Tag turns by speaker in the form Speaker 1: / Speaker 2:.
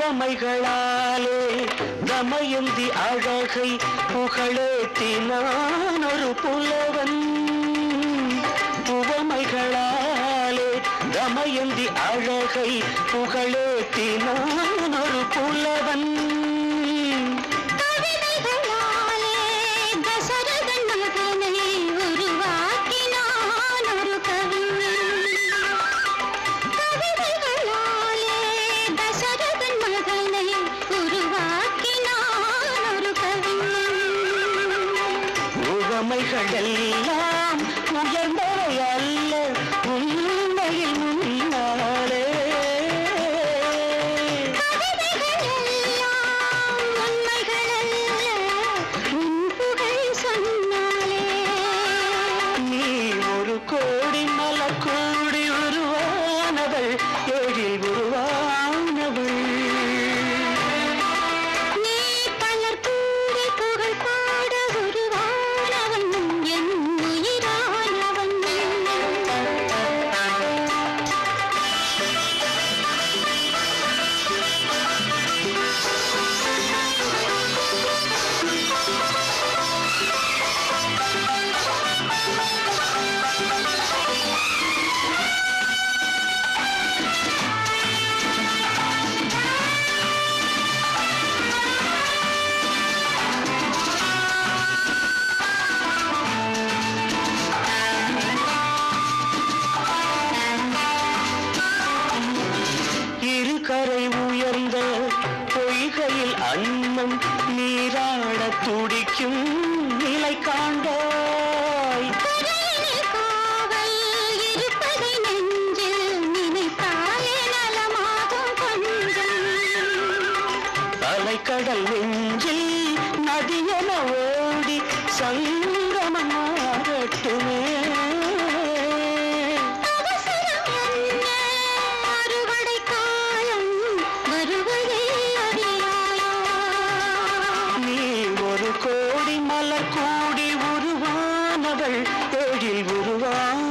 Speaker 1: உவமைகளாலே தமயந்தி அழகை புகழேத்தினான் ஒரு புலவன் உவமைகளாலே தமயந்தி அழகை புகழேத்தினான் ஒரு புலவன்
Speaker 2: கவிதைகளாலே தசரதன் மகனை உருவாக்கினான் ஒரு கவிஞன். கவிதைகளாலே தசரதன் மகனை உருவாக்கினான் ஒரு கவிஞன்.
Speaker 1: உவமைகள் எல்லாம் உயர்ந்தவை அல்ல உண்மையில் முன்னாலே
Speaker 2: கவிதைகள் எல்லாம் உண்மைகள் அல்ல, உன் புகழ் சொன்னாலே
Speaker 1: நீ ஒரு கோடி மலர் கூடி உருவானவள் எழில் உருவானவள்
Speaker 2: நீ பலர் கூடி புகழ் பாட உருவானவன் என் உயிரானவன்
Speaker 1: இரு கரை உயர்ந்த பொய்கையில் அன்னம் நீராட துடிக்கும் நிலை காண்பாய்
Speaker 2: கரையினில் காவல் இருப்பதை நெஞ்சில் நினைத்தாலே நலமாகும் கொஞ்சம்
Speaker 1: அலைக்கடல் நெஞ்சில் நதியென ஓடி சங்கமம் மாறட்டுமே
Speaker 2: அவசரம் என்ன அறுவடை காலம் வருவதை அறியாயோ
Speaker 1: நீ ஒரு கோடி மலர் கூடி உருவானவள் எழில் உருவான